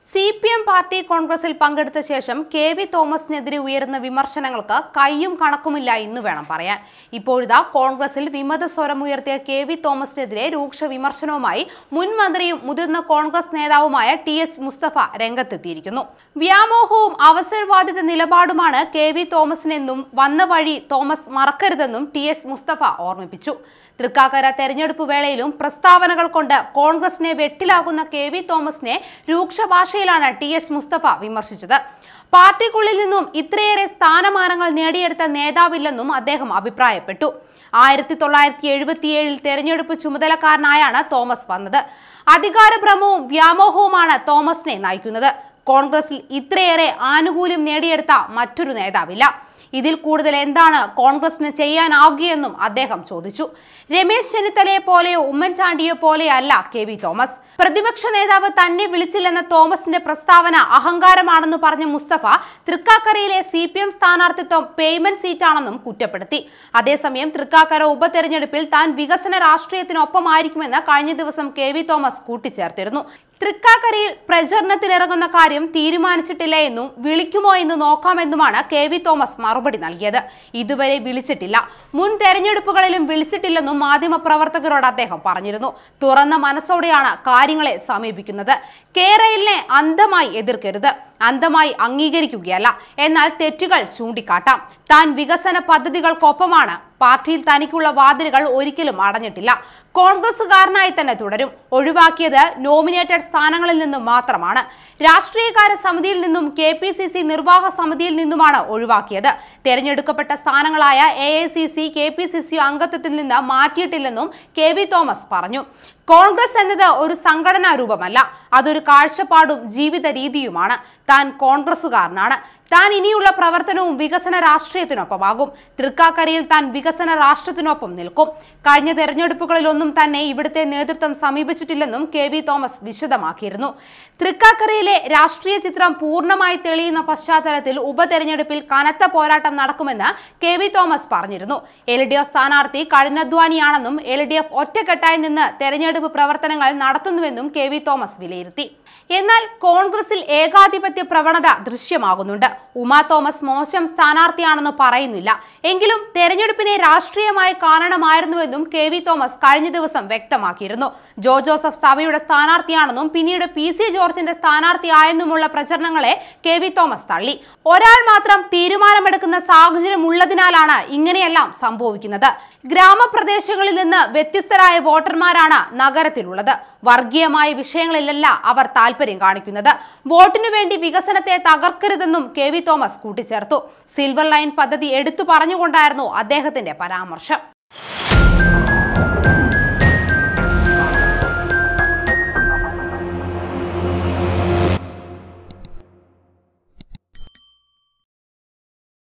C P M party കോൺഗ്രസിൽ പങ്കെടുത്ത ശേഷം കെ വി തോമസിനെതിരെ ഉയരുന്ന വിമർശനങ്ങൾക്ക് കയ്യും കണക്കുമില്ല എന്ന് വേണം പറയാൻ ഇപ്പോഴിതാ കോൺഗ്രസിൽ വിമത സ്വരമുയർത്തിയ കെ വി തോമസിനെതിരെ രൂക്ഷ വിമർശനവുമായി മുൻ മന്ത്രിയും മുതിർന്ന കോൺഗ്രസ് നേതാവുമായ ടി എച്ച് മുസ്തഫ രംഗത്തെത്തിയിരിക്കുന്നു വ്യാമോഹവും അവസരവാദിത നിലപാടുമാണ് കെ വി തോമസിനെന്നും വന്ന വഴി തോമസ് മറക്കരുതെന്നും ടി എച്ച് മുസ്തഫ ഓർമ്മിപ്പിച്ചു തൃക്കാക്കര തെരഞ്ഞെടുപ്പ് വേളയിലും പ്രസ്താവനകൾ കൊണ്ട് കോൺഗ്രസിനെ വെട്ടിലാകുന്ന കെ വി തോമസിനെ രൂക്ഷ ഭാഷയിലാണ് ടി എച്ച് മുസ്തഫ വിമർശിച്ചത് പാർട്ടിക്കുള്ളിൽ നിന്നും ഇത്രയേറെ സ്ഥാനമാനങ്ങൾ നേടിയെടുത്ത നേതാവില്ലെന്നും അദ്ദേഹം അഭിപ്രായപ്പെട്ടു ആയിരത്തി തൊള്ളായിരത്തി എഴുപത്തിയേഴിൽ തെരഞ്ഞെടുപ്പ് ചുമതലക്കാരനായാണ് തോമസ് വന്നത് അധികാരഭ്രമവും വ്യാമോഹവുമാണ് തോമസിനെ നയിക്കുന്നത് കോൺഗ്രസിൽ ഇത്രയേറെ ആനുകൂല്യം നേടിയെടുത്ത മറ്റൊരു നേതാവില്ല ഇതിൽ കൂടുതൽ എന്താണ് കോൺഗ്രസിന് ചെയ്യാനാവുകയെന്നും അദ്ദേഹം ചോദിച്ചു രമേശ് ചെന്നിത്തലയെ പോലെയോ ഉമ്മൻചാണ്ടിയെ പോലെയല്ല കെ വി തോമസ് പ്രതിപക്ഷ നേതാവ് തന്നെ വിളിച്ചില്ലെന്ന തോമസിന്റെ പ്രസ്താവന അഹങ്കാരമാണെന്ന് പറഞ്ഞ മുസ്തഫ തൃക്കാക്കരയിലെ സി പി എം സ്ഥാനാർത്ഥിത്വം പേയ്മെന്റ് സീറ്റാണെന്നും കുറ്റപ്പെടുത്തി അതേസമയം തൃക്കാക്കര ഉപതെരഞ്ഞെടുപ്പിൽ താൻ വികസന രാഷ്ട്രീയത്തിനൊപ്പമായിരിക്കുമെന്ന് കഴിഞ്ഞ ദിവസം കെ വി തോമസ് കൂട്ടിച്ചേർത്തിരുന്നു തൃക്കാക്കരയിൽ പ്രചരണത്തിനിറങ്ങുന്ന കാര്യം തീരുമാനിച്ചിട്ടില്ല എന്നും വിളിക്കുമോ എന്ന് നോക്കാമെന്നുമാണ് കെ വി തോമസ് മറുപടി നൽകിയത് ഇതുവരെ വിളിച്ചിട്ടില്ല മുൻ തെരഞ്ഞെടുപ്പുകളിലും വിളിച്ചിട്ടില്ലെന്നും മാധ്യമപ്രവർത്തകരോട് അദ്ദേഹം പറഞ്ഞിരുന്നു തുറന്ന മനസ്സോടെയാണ് കാര്യങ്ങളെ സമീപിക്കുന്നത് കേരളിനെ അന്ധമായി എതിർക്കരുത് അന്ധമായി അംഗീകരിക്കുകയല്ല എന്നാൽ തെറ്റുകൾ ചൂണ്ടിക്കാട്ടാം താൻ വികസന പദ്ധതികൾക്കൊപ്പമാണ് പാർട്ടിയിൽ തനിക്കുള്ള വാതിലുകൾ ഒരിക്കലും അടഞ്ഞിട്ടില്ല കോൺഗ്രസുകാരനായി തന്നെ തുടരും ഒഴിവാക്കിയത് നോമിനേറ്റഡ് സ്ഥാനങ്ങളിൽ നിന്നും മാത്രമാണ് രാഷ്ട്രീയകാര്യ സമിതിയിൽ നിന്നും കെ പി സി സി നിർവാഹ സമിതിയിൽ നിന്നുമാണ് ഒഴിവാക്കിയത് തെരഞ്ഞെടുക്കപ്പെട്ട സ്ഥാനങ്ങളായ A I C C K P C C അംഗത്വത്തിൽ നിന്ന് മാറ്റിയിട്ടില്ലെന്നും കെ വി തോമസ് പറഞ്ഞു കോൺഗ്രസ് എന്നത് ഒരു സംഘടനാ രൂപമല്ല അതൊരു കാഴ്ചപ്പാടും ജീവിത രീതിയുമാണ് താൻ കോൺഗ്രസുകാരനാണ് താൻ ഇനിയുള്ള പ്രവർത്തനവും വികസന രാഷ്ട്രീയത്തിനൊപ്പമാകും തൃക്കാക്കരയിൽ താൻ വികസന രാഷ്ട്രത്തിനൊപ്പം നിൽക്കും കഴിഞ്ഞ തെരഞ്ഞെടുപ്പുകളിലൊന്നും തന്നെ ഇവിടുത്തെ നേതൃത്വം സമീപിച്ചിട്ടില്ലെന്നും കെ വി തോമസ് വിശദമാക്കിയിരുന്നു തൃക്കാക്കരയിലെ രാഷ്ട്രീയ ചിത്രം പൂർണ്ണമായി തെളിയുന്ന പശ്ചാത്തലത്തിൽ ഉപതെരഞ്ഞെടുപ്പിൽ കനത്ത പോരാട്ടം നടക്കുമെന്ന് കെ വി തോമസ് പറഞ്ഞിരുന്നു എൽ ഡി എഫ് സ്ഥാനാർത്ഥി കഠിനാധ്വാനിയാണെന്നും എൽ ഡി എഫ് ഒറ്റക്കെട്ടായി നിന്ന് തെരഞ്ഞെടുപ്പ് പ്രവർത്തനങ്ങൾ നടത്തുന്നുവെന്നും കെ വി തോമസ് വിലയിരുത്തി എന്നാൽ കോൺഗ്രസിൽ ഏകാധിപത്യ പ്രവണത ദൃശ്യമാകുന്നുണ്ട് ഉമാ തോമസ് മോശം സ്ഥാനാർത്ഥിയാണെന്ന് പറയുന്നില്ല എങ്കിലും തെരഞ്ഞെടുപ്പിനെ രാഷ്ട്രീയമായി കാണണമായിരുന്നുവെന്നും കെ വി തോമസ് കഴിഞ്ഞ ദിവസം വ്യക്തമാക്കിയിരുന്നു ജോ ജോസഫ് സഭയുടെ സ്ഥാനാർത്ഥിയാണെന്നും പിന്നീട് പി സി ജോർജിന്റെ സ്ഥാനാർത്ഥിയായെന്നുമുള്ള പ്രചരണങ്ങളെ കെ വി തോമസ് തള്ളി ഒരാൾ മാത്രം തീരുമാനമെടുക്കുന്ന സാഹചര്യം ഉള്ളതിനാലാണ് ഇങ്ങനെയെല്ലാം സംഭവിക്കുന്നത് ഗ്രാമപ്രദേശങ്ങളിൽ നിന്ന് വ്യത്യസ്തരായ വോട്ടർമാരാണ് നഗരത്തിലുള്ളത് വർഗീയമായ വിഷയങ്ങളിലല്ല അവർ താല്പര്യം കാണിക്കുന്നത് വോട്ടിനു വേണ്ടി വികസനത്തെ തകർക്കരുതെന്നും കെ വി തോമസ് കൂട്ടിച്ചേർത്തു സിൽവർ ലൈൻ പദ്ധതി എടുത്തു പറഞ്ഞുകൊണ്ടായിരുന്നു അദ്ദേഹത്തിന്റെ പരാമർശം